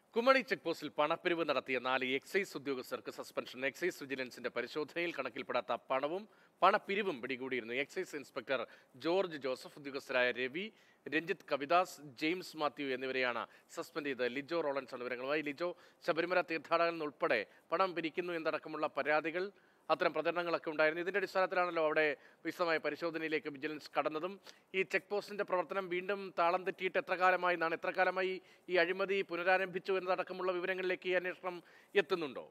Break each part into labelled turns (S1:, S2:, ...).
S1: Kumily check പോസ്റ്റിൽ പണപ്പിരിവ് നടത്തിയ നാല് എക്സൈസ് ഉദ്യോഗസ്ഥർക്ക് സസ്പെൻഷൻ എക്സൈസ് വിജിലൻസിന്റെ പരിശോധനയിൽ കണക്കിൽപ്പെടാത്ത പണവും പണപ്പിരിവും പിടികൂടിയിരുന്നു എക്സൈസ് ഇൻസ്പെക്ടർ ജോർജ് ജോസഫ് ഉദ്യോഗസ്ഥരായ രവി രഞ്ജിത്ത് കവിദാസ് ജെയിംസ് മാത്യു എന്നിവരെയാണ് സസ്പെൻഡ് ചെയ്തത് ലിജോ റോളൻസ് ആണ് വിവരങ്ങളുമായി ലിജോ ശബരിമല തീർത്ഥാടകൻ ഉൾപ്പെടെ പണം പിരിക്കുന്നു എന്നടക്കമുള്ള പരാതികൾ അത്തരം പ്രചരണങ്ങളൊക്കെ ഉണ്ടായിരുന്നു ഇതിന്റെ അടിസ്ഥാനത്തിലാണല്ലോ അവിടെ വിശദമായ പരിശോധനയിലേക്ക് വിജിലൻസ് കടന്നതും ഈ ചെക്ക് പോസ്റ്റിന്റെ പ്രവർത്തനം വീണ്ടും താളം തെറ്റിയിട്ട് എത്ര കാലമായി എന്നാണ് എത്ര കാലമായി ഈ അഴിമതി പുനരാരംഭിച്ചു എന്നതടക്കമുള്ള വിവരങ്ങളിലേക്ക് ഈ അന്വേഷണം എത്തുന്നുണ്ടോ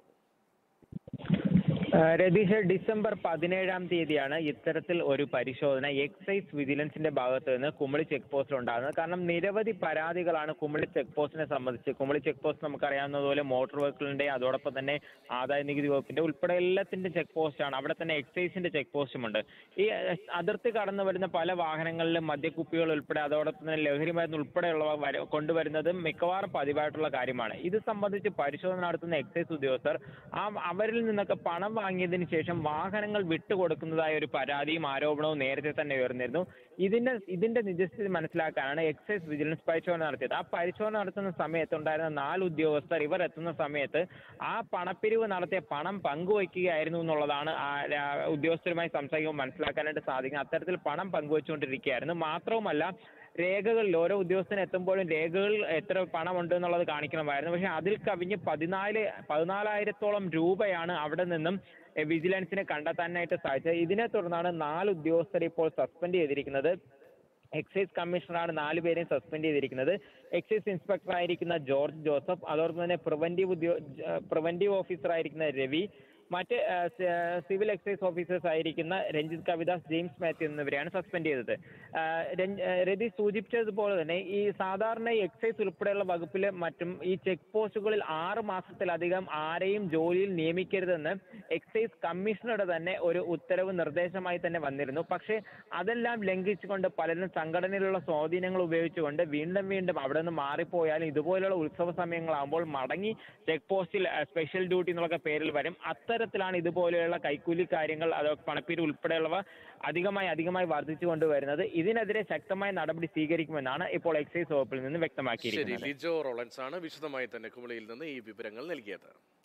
S2: ആ, രതീഷ് ഡിസംബർ പതിനേഴാം തീയതിയാണ് ഇത്തരത്തിൽ ഒരു പരിശോധന എക്സൈസ് വിജിലൻസിന്റെ ഭാഗത്ത് നിന്ന് കുമളി ചെക്ക് പോസ്റ്റിൽ ഉണ്ടാകുന്നത് കാരണം നിരവധി പരാതികളാണ് കുമളി ചെക്ക് പോസ്റ്റിനെ സംബന്ധിച്ച് കുമളി ചെക്ക് പോസ്റ്റ് നമുക്കറിയാവുന്നതുപോലെ മോട്ടോർ വെഹിക്കിളിന്റെ അതോടൊപ്പം തന്നെ ആദായ നികുതി വകുപ്പിന്റെ ഉൾപ്പെടെ എല്ലാത്തിന്റെ ചെക്ക് പോസ്റ്റാണ് അവിടെ തന്നെ എക്സൈസിന്റെ ചെക്ക് പോസ്റ്റുമുണ്ട് ഈ അഹ്, അതിർത്തി കടന്നു വരുന്ന പല വാഹനങ്ങളിലും മദ്യക്കുപ്പികൾ ഉൾപ്പെടെ അതോടൊപ്പം തന്നെ ലഹരി മരുന്ന് ഉൾപ്പെടെയുള്ളവ വര- കൊണ്ടുവരുന്നത് മിക്കവാറും പതിവായിട്ടുള്ള കാര്യമാണ് ഇത് സംബന്ധിച്ച് പരിശോധന നടത്തുന്ന എക്സൈസ് ഉദ്യോഗസ്ഥർ ആ അവരിൽ നിന്നൊക്കെ പണം വാങ്ങിയതിനു ശേഷം വാഹനങ്ങൾ വിട്ടുകൊടുക്കുന്നതായ ഒരു പരാതിയും ആരോപണവും നേരത്തെ തന്നെ ഉയർന്നിരുന്നു ഇതിന്റെ ഇതിന്റെ നിജസ്ഥിതി മനസ്സിലാക്കാനാണ് എക്സൈസ് വിജിലൻസ് പരിശോധന നടത്തിയത് ആ പരിശോധന നടത്തുന്ന സമയത്ത് ഉണ്ടായിരുന്ന നാല് ഉദ്യോഗസ്ഥർ ഇവർ എത്തുന്ന സമയത്ത് ആ പണപ്പിരിവ് നടത്തിയ പണം പങ്കുവയ്ക്കുകയായിരുന്നു എന്നുള്ളതാണ് ആ രാ- ഉദ്യോഗസ്ഥരുമായി സംസാരിക്കുമ്പോൾ മനസ്സിലാക്കാനായിട്ട് സാധിക്കുന്നത് അത്തരത്തിൽ പണം പങ്കുവച്ചുകൊണ്ടിരിക്കുകയായിരുന്നു മാത്രവുമല്ല രേഖകളിൽ ഓരോ ഉദ്യോഗസ്ഥന് എത്തുമ്പോഴും രേഖകൾ എത്ര പണമുണ്ട് എന്നുള്ളത് കാണിക്കണമായിരുന്നു പക്ഷെ അതിൽ കവിഞ്ഞ് പതിനാല് പതിനാലായിരത്തോളം രൂപയാണ് അവിടെ നിന്നും എ, വിജിലൻസിന് കണ്ടെത്താനായിട്ട് സാധിച്ചത് ഇതിനെ തുടർന്നാണ് നാല് ഉദ്യോഗസ്ഥരെ ഇപ്പോൾ സസ്പെൻഡ് ചെയ്തിരിക്കുന്നത് എക്സൈസ് കമ്മീഷണറാണ് നാല് പേരെയും സസ്പെൻഡ് ചെയ്തിരിക്കുന്നത് എക്സൈസ് ഇൻസ്പെക്ടർ ആയിരിക്കുന്ന ജോർജ് ജോസഫ് അതോടൊപ്പം തന്നെ പ്രിവന്റീവ് ഉദ്യോ പ്രിവന്റീവ് ഓഫീസർ ആയിരിക്കുന്ന രവി മറ്റ് ആ, സ- സിവിൽ എക്സൈസ് ഓഫീസേഴ്സ് ആയിരിക്കുന്ന രഞ്ജിത്ത് കവിദാസ് ജെയിംസ് മാത്യു എന്നിവരെയാണ് സസ്പെൻഡ് ചെയ്തത് ആ, രഞ്ജ്- ആ, രതി സൂചിപ്പിച്ചതുപോലെ തന്നെ ഈ സാധാരണ എക്സൈസ് ഉൾപ്പെടെയുള്ള വകുപ്പിലെ മറ്റും ഈ ചെക്ക് പോസ്റ്റുകളിൽ ആറ് മാസത്തിലധികം ആരെയും ജോലിയിൽ നിയമിക്കരുതെന്ന് എക്സൈസ് കമ്മീഷണറുടെ തന്നെ ഒരു ഉത്തരവ് നിർദ്ദേശമായി തന്നെ വന്നിരുന്നു പക്ഷേ അതെല്ലാം ലംഘിച്ചുകൊണ്ട് പലരും സംഘടനയിലുള്ള സ്വാധീനങ്ങൾ ഉപയോഗിച്ചുകൊണ്ട് വീണ്ടും വീണ്ടും അവിടെ നിന്ന് മാറിപ്പോയാലും ഇതുപോലുള്ള ഉത്സവ സമയങ്ങളാകുമ്പോൾ മടങ്ങി ചെക്ക് പോസ്റ്റിൽ സ്പെഷ്യൽ ഡ്യൂട്ടി എന്നുള്ള പേരിൽ വരും അത്തരത്തിലാണ് ഇതുപോലെയുള്ള കൈക്കൂലി കാര്യങ്ങൾ അതോ പണപ്പീര് ഉൾപ്പെടെയുള്ളവ അധികമായി അധികമായി വർദ്ധിച്ചു കൊണ്ടുവരുന്നത് ഇതിനെതിരെ ശക്തമായ നടപടി സ്വീകരിക്കുമെന്നാണ് ഇപ്പോൾ എക്സൈസ് വകുപ്പിൽ നിന്ന്
S1: ശരി
S2: വ്യക്തമാക്കിയിരിക്കുന്നത്
S1: ലിജോ റോളൻസ് ആണ് വിശദമായി തന്നെ കുമളിയിൽ നിന്ന് ഈ വിവരങ്ങൾ നൽകിയത്